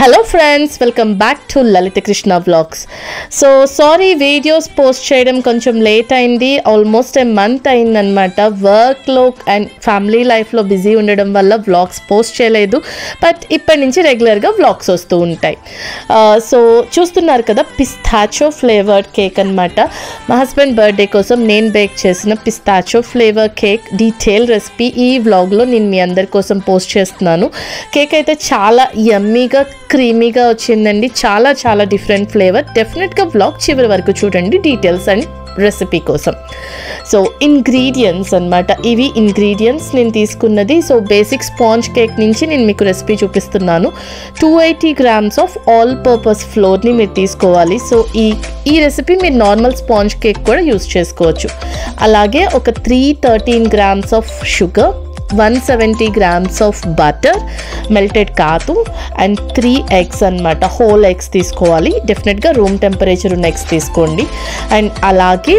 hello friends welcome back to Lalitha Krishna vlogs so sorry videos post చేయడం కొంచెం late అయింది almost ఏ month అయిందనమాట వర్క్లో అండ్ ఫ్యామిలీ లైఫ్లో బిజీ ఉండడం వల్ల వ్లాగ్స్ పోస్ట్ చేయలేదు బట్ ఇప్పటి నుంచి రెగ్యులర్గా వ్లాగ్స్ వస్తూ ఉంటాయి సో చూస్తున్నారు కదా పిస్తాచో ఫ్లేవర్డ్ కేక్ అనమాట మా హస్బెండ్ బర్త్డే కోసం నేను బేక్ చేసిన pistachio flavour cake detail recipe ఈ వ్లాగ్లో నేను మీ అందరి కోసం పోస్ట్ చేస్తున్నాను కేక్ అయితే చాలా యమ్మీగా క్రీమీగా వచ్చిందండి చాలా చాలా డిఫరెంట్ ఫ్లేవర్ డెఫినెట్గా వ్లాగ్ చివరి వరకు చూడండి డీటెయిల్స్ అండ్ రెసిపీ కోసం సో ఇంగ్రీడియంట్స్ అన్నమాట ఇవి ఇంగ్రీడియంట్స్ నేను తీసుకున్నది సో బేసిక్ స్పాంజ్ కేక్ నుంచి నేను మీకు రెసిపీ చూపిస్తున్నాను two eighty grams of all purpose ఫ్లోర్ని మీరు తీసుకోవాలి సో ఈ ఈ రెసిపీ మీరు నార్మల్ స్పాంజ్ కేక్ కూడా యూస్ చేసుకోవచ్చు అలాగే ఒక three thirteen grams of sugar one seventy grams of butter melted కాతు అండ్ త్రీ ఎగ్స్ అనమాట హోల్ ఎగ్స్ తీసుకోవాలి డెఫినెట్గా రూమ్ టెంపరేచర్ ఉన్న ఎగ్స్ తీసుకోండి అండ్ అలాగే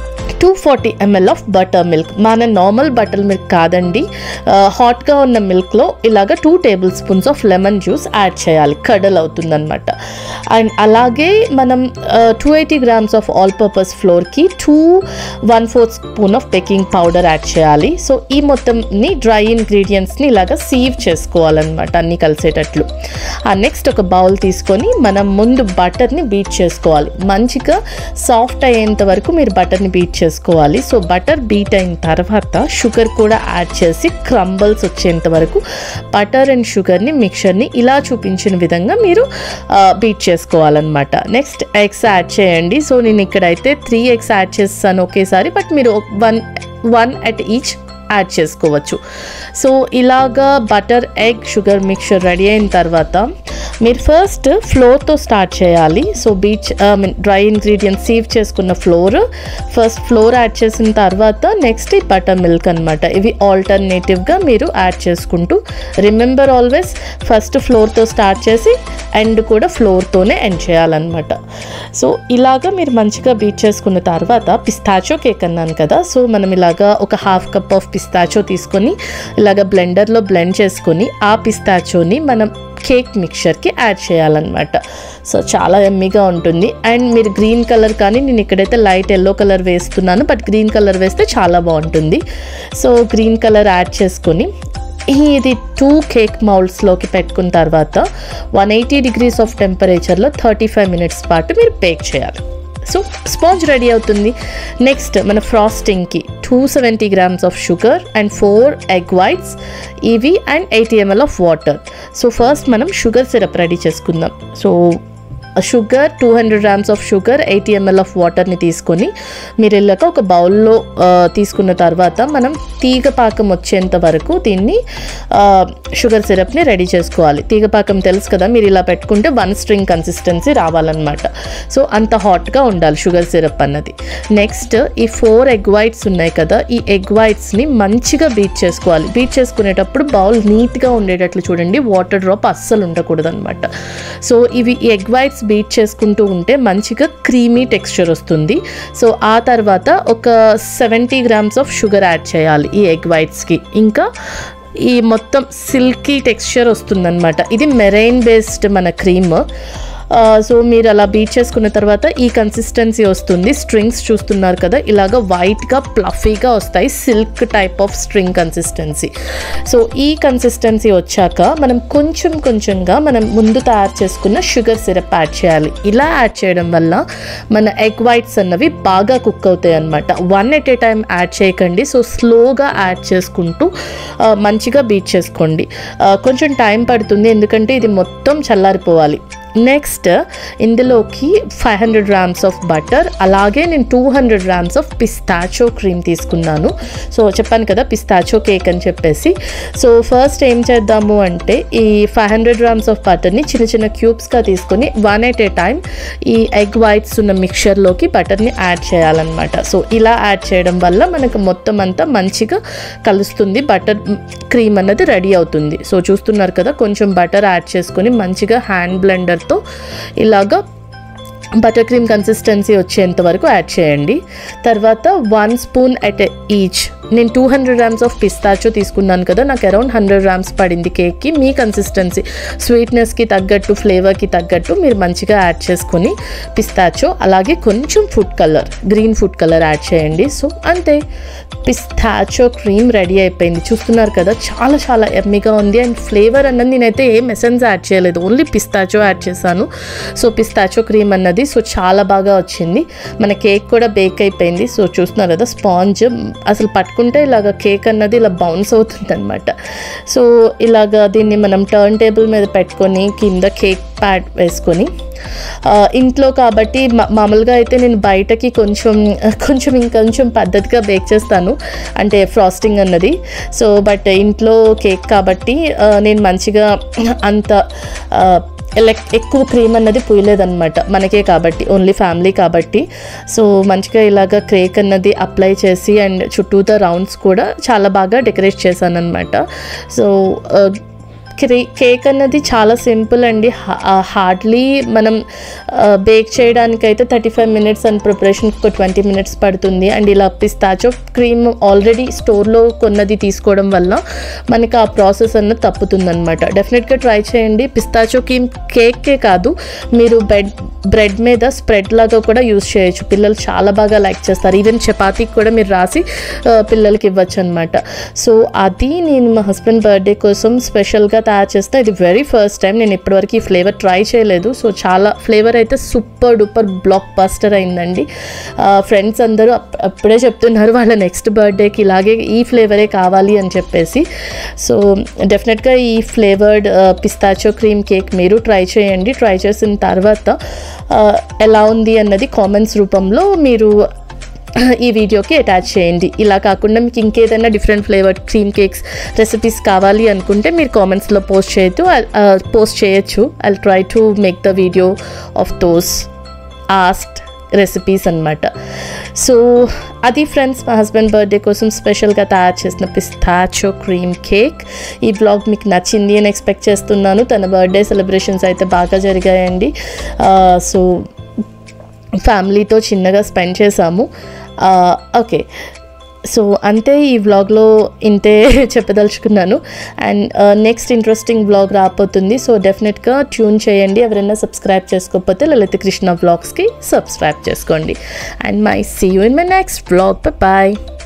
two forty ML of buttermilk మన నార్మల్ బటర్ మిల్క్ కాదండి హాట్గా ఉన్న మిల్క్లో ఇలాగ two table spoons of lemon juice add చేయాలి కడల్ అవుతుందన్నమాట అండ్ అలాగే మనం two eighty grams of all purpose ఫ్లోర్కి two one fourth spoon of baking powder add చేయాలి సో ఈ మొత్తంని డ్రై ఇంగ్రీడియంట్స్ని ఇలాగ సీవ్ చేసుకోవాలన్నమాట అన్నీ కలిసేటట్లు ఆ నెక్స్ట్ ఒక బౌల్ తీసుకొని మనం ముందు బటర్ని బీట్ చేసుకోవాలి మంచిగా సాఫ్ట్ అయ్యేంత వరకు మీరు బటర్ని బీట్ చేసుకోవాలి సో బటర్ బీట్ అయిన తర్వాత షుగర్ కూడా యాడ్ చేసి క్రంబల్స్ వచ్చేంత వరకు బటర్ అండ్ షుగర్ని మిక్చర్ని ఇలా చూపించిన విధంగా మీరు బీట్ చేసుకోవాలన్నమాట నెక్స్ట్ ఎగ్స్ యాడ్ చేయండి సో నేను ఇక్కడైతే త్రీ ఎగ్స్ యాడ్ చేస్తాను ఒకేసారి బట్ మీరు one one at each add చేసుకోవచ్చు సో ఇలాగా butter egg sugar mixture ready అయిన తర్వాత మీరు ఫస్ట్ ఫ్లోర్తో స్టార్ట్ చేయాలి so which I mean dry ingredients sieve చేసుకున్న ఫ్లోర్ ఫస్ట్ ఫ్లోర్ యాడ్ చేసిన తర్వాత నెక్స్ట్ ఈ బటర్ మిల్క్ అనమాట ఇవి ఆల్టర్నేటివ్గా మీరు యాడ్ చేసుకుంటూ రిమెంబర్ ఆల్వేస్ ఫస్ట్ ఫ్లోర్తో స్టార్ట్ చేసి ఎండ్ కూడా ఫ్లోర్తోనే ఎండ్ చేయాలన్నమాట సో ఇలాగా మీరు మంచిగా బీట్ చేసుకున్న తర్వాత పిస్తాచో కేక్ అన్నాను కదా సో మనం ఇలాగా ఒక హాఫ్ కప్ ఆఫ్ పిస్తాచో తీసుకొని ఇలాగ బ్లెండర్లో బ్లెండ్ చేసుకొని ఆ పిస్తాచోని మనం కేక్ మిక్చర్కి యాడ్ చేయాలన్నమాట సో చాలా ఎమ్మీగా ఉంటుంది అండ్ మీరు గ్రీన్ కలర్ కానీ నేను ఇక్కడైతే లైట్ ఎల్లో కలర్ వేస్తున్నాను బట్ గ్రీన్ కలర్ వేస్తే చాలా బాగుంటుంది సో గ్రీన్ కలర్ యాడ్ చేసుకొని ఇది టూ కేక్ మౌల్డ్స్లోకి పెట్టుకున్న తర్వాత వన్ ఎయిటీ డిగ్రీస్ ఆఫ్ టెంపరేచర్లో థర్టీ ఫైవ్ మినిట్స్ పాటు మీరు బేక్ చేయాలి సో స్పాంజ్ రెడీ అవుతుంది నెక్స్ట్ మన ఫ్రాస్టింగ్కి two seventy grams of sugar and four egg whites ఇవి and eighty ML of water so first మనం షుగర్ సిరప్ రెడీ చేసుకుందాం so sugar two hundred grams of sugar eighty ML of వాటర్ని తీసుకొని మీరు వెళ్ళాక ఒక బౌల్లో తీసుకున్న తర్వాత మనం తీగ పాకం వచ్చేంత వరకు దీన్ని షుగర్ సిరప్ని రెడీ చేసుకోవాలి తీగ పాకం తెలుసు కదా మీరు ఇలా పెట్టుకుంటే వన్ స్ట్రింగ్ కన్సిస్టెన్సీ రావాలన్నమాట సో అంత హాట్గా ఉండాలి షుగర్ సిరప్ అన్నది నెక్స్ట్ ఈ ఫోర్ ఎగ్ వైట్స్ ఉన్నాయి కదా ఈ ఎగ్ వైట్స్ని మంచిగా బీట్ చేసుకోవాలి బీట్ చేసుకునేటప్పుడు బౌల్ నీట్గా ఉండేటట్లు చూడండి వాటర్ డ్రాప్ అస్సలు ఉండకూడదు అనమాట సో ఇవి ఎగ్ వైట్స్ బీట్ చేసుకుంటూ ఉంటే మంచిగా క్రీమీ టెక్స్చర్ వస్తుంది సో ఆ తర్వాత ఒక seventy grams of sugar add చేయాలి ఈ ఎగ్ వైట్స్కి ఇంకా ఈ మొత్తం సిల్కీ టెక్స్చర్ వస్తుందన్నమాట ఇది మెరైన్ బేస్డ్ మన క్రీమ్ సో మీరు అలా బీట్ చేసుకున్న తర్వాత ఈ కన్సిస్టెన్సీ వస్తుంది స్ట్రింగ్స్ చూస్తున్నారు కదా ఇలాగ వైట్గా ప్లఫీగా వస్తాయి silk type of string consistency so ఈ కన్సిస్టెన్సీ వచ్చాక మనం కొంచెం కొంచెంగా మనం ముందు తయారు చేసుకున్న షుగర్ సిరప్ యాడ్ చేయాలి ఇలా యాడ్ చేయడం వల్ల మన ఎగ్ వైట్స్ అన్నవి బాగా కుక్ అవుతాయి అనమాట one at a time add చేయకండి సో స్లోగా యాడ్ చేసుకుంటూ మంచిగా బీట్ చేసుకోండి కొంచెం టైం పడుతుంది ఎందుకంటే ఇది మొత్తం చల్లారిపోవాలి నెక్స్ట్ ఇందులోకి five hundred grams of butter అలాగే నేను two hundred grams of pistachio cream తీసుకున్నాను సో చెప్పాను కదా పిస్తాచో కేక్ అని చెప్పేసి సో ఫస్ట్ ఏం చేద్దాము అంటే ఈ ఫైవ్ హండ్రెడ్ గ్రామ్స్ ఆఫ్ బటర్ని చిన్న చిన్న క్యూబ్స్గా తీసుకొని వన్ ఎట్ ఏ టైం ఈ ఎగ్ వైట్స్ ఉన్న మిక్చర్లోకి బటర్ని యాడ్ చేయాలన్నమాట సో ఇలా యాడ్ చేయడం వల్ల మనకు మొత్తం అంతా మంచిగా కలుస్తుంది బటర్ క్రీమ్ అన్నది రెడీ అవుతుంది సో చూస్తున్నారు కదా కొంచెం బటర్ యాడ్ చేసుకొని మంచిగా హ్యాండ్ బ్లెండర్తో ఇలాగా బటర్ క్రీమ్ కన్సిస్టెన్సీ వచ్చేంత వరకు యాడ్ చేయండి తర్వాత వన్ స్పూన్ అట్ ఈచ్ నేను two hundred grams of pistachio తీసుకున్నాను కదా నాకు అరౌండ్ హండ్రెడ్ గ్రామ్స్ పడింది కేక్కి మీ కన్సిస్టెన్సీ స్వీట్నెస్కి తగ్గట్టు ఫ్లేవర్కి తగ్గట్టు మీరు మంచిగా యాడ్ చేసుకొని పిస్తాచో అలాగే కొంచెం food colour green food colour add చేయండి సో అంతే పిస్తాచో క్రీమ్ రెడీ అయిపోయింది చూస్తున్నారు కదా చాలా చాలా ఎమ్మిగా ఉంది అండ్ ఫ్లేవర్ అన్నది నేనైతే ఏం ఎసెన్స్ యాడ్ చేయలేదు ఓన్లీ పిస్తాచో యాడ్ చేశాను సో పిస్తాచో క్రీమ్ అన్నది సో చాలా బాగా వచ్చింది మన కేక్ కూడా బేక్ అయిపోయింది సో చూస్తున్నారు కదా స్పాంజ్ అసలు పట్టుకుంటే ఇలాగ కేక్ అన్నది ఇలా బౌన్స్ అవుతుంది అనమాట సో ఇలాగ దీన్ని మనం టర్న్ టేబుల్ మీద పెట్టుకొని కింద కేక్ ప్యాడ్ వేసుకొని ఆ, ఇంట్లో కాబట్టి మా- మామూలుగా అయితే నేను బయటకి కొంచెం కొంచెం ఇంకొంచెం పద్ధతిగా బేక్ చేస్తాను అంటే ఫ్రాస్టింగ్ అన్నది సో బట్ ఇంట్లో కేక్ కాబట్టి ఆ, నేను మంచిగా అంత ఆ, ఎలక్ ఎక్కువ క్రీమ్ అన్నది పూయలేదన్నమాట మనకే కాబట్టి ఓన్లీ ఫ్యామిలీ కాబట్టి సో మంచిగా ఇలాగ కేక్ అన్నది అప్లై చేసి అండ్ చుట్టూతో రౌండ్స్ కూడా చాలా బాగా డెకరేట్ చేశాను అనమాట సో క్రే కేక్ అన్నది చాలా సింపుల్ అండి హార్డ్లీ మనం బేక్ చేయడానికి అయితే thirty five minutes and preparation ఒక ట్వంటీ మినిట్స్ పడుతుంది అండ్ ఇలా పిస్తాచో క్రీమ్ ఆల్రెడీ స్టోర్లో కొన్నది తీసుకోవడం వల్ల మనకి ఆ ప్రాసెస్ అన్నది తప్పుతుందన్నమాట డెఫినెట్గా ట్రై చేయండి పిస్తాచో క్రీమ్ కేకే కాదు మీరు బెడ్ బ్రెడ్ మీద స్ప్రెడ్ లాగా కూడా యూస్ చేయొచ్చు పిల్లలు చాలా బాగా లైక్ చేస్తారు ఈవెన్ చపాతీకి కూడా మీరు రాసి ఆ, పిల్లలకి ఇవ్వచ్చు అనమాట సో అది నేను మా హస్బెండ్ బర్త్డే కోసం స్పెషల్గా తయారు చేస్తే ఇది వెరీ ఫస్ట్ టైం నేను ఇప్పటివరకు ఈ ఫ్లేవర్ ట్రై చేయలేదు సో చాలా ఫ్లేవర్ అయితే సూపర్ డూపర్ బ్లాక్ బస్టర్ అయిందండి ఫ్రెండ్స్ అందరూ అప్- అప్పుడే చెప్తున్నారు వాళ్ళ నెక్స్ట్ బర్త్డేకి ఇలాగే ఈ ఫ్లేవరే కావాలి అని చెప్పేసి సో డెఫినెట్గా ఈ ఫ్లేవర్డ్ పిస్తాచో క్రీమ్ కేక్ మీరు ట్రై చేయండి ట్రై చేసిన తర్వాత ఆ, ఎలా ఉంది అన్నది కామెంట్స్ రూపంలో మీరు ఈ వీడియోకి అటాచ్ చేయండి ఇలా కాకుండా మీకు ఇంకేదైనా different flavoured cream cakes recipes కావాలి అనుకుంటే మీరు కామెంట్స్లో పోస్ట్ చేయొద్దు పోస్ట్ చేయొచ్చు I try to make the video of those asked recipes అన్నమాట సో అది ఫ్రెండ్స్ మా హస్బెండ్ బర్త్డే కోసం స్పెషల్గా తయారు చేసిన పిస్తాచో క్రీమ్ కేక్ ఈ బ్లాగ్ మీకు నచ్చింది అని ఎక్స్పెక్ట్ చేస్తున్నాను తన బర్త్డే సెలబ్రేషన్స్ అయితే బాగా జరిగాయండి సో ఫ్యామిలీతో చిన్నగా స్పెండ్ చేసాము ఓకే సో అంతే ఈ వ్లాగ్లో ఇంతే చెప్పదలుచుకున్నాను అండ్ నెక్స్ట్ ఇంట్రెస్టింగ్ వ్లాగ్ రాబోతుంది సో డెఫినెట్గా ట్యూన్ చేయండి ఎవరైనా సబ్స్క్రైబ్ చేసుకోకపోతే లలిత కృష్ణ వ్లాగ్స్కి సబ్స్క్రైబ్ చేసుకోండి and my see you in my next vlog bye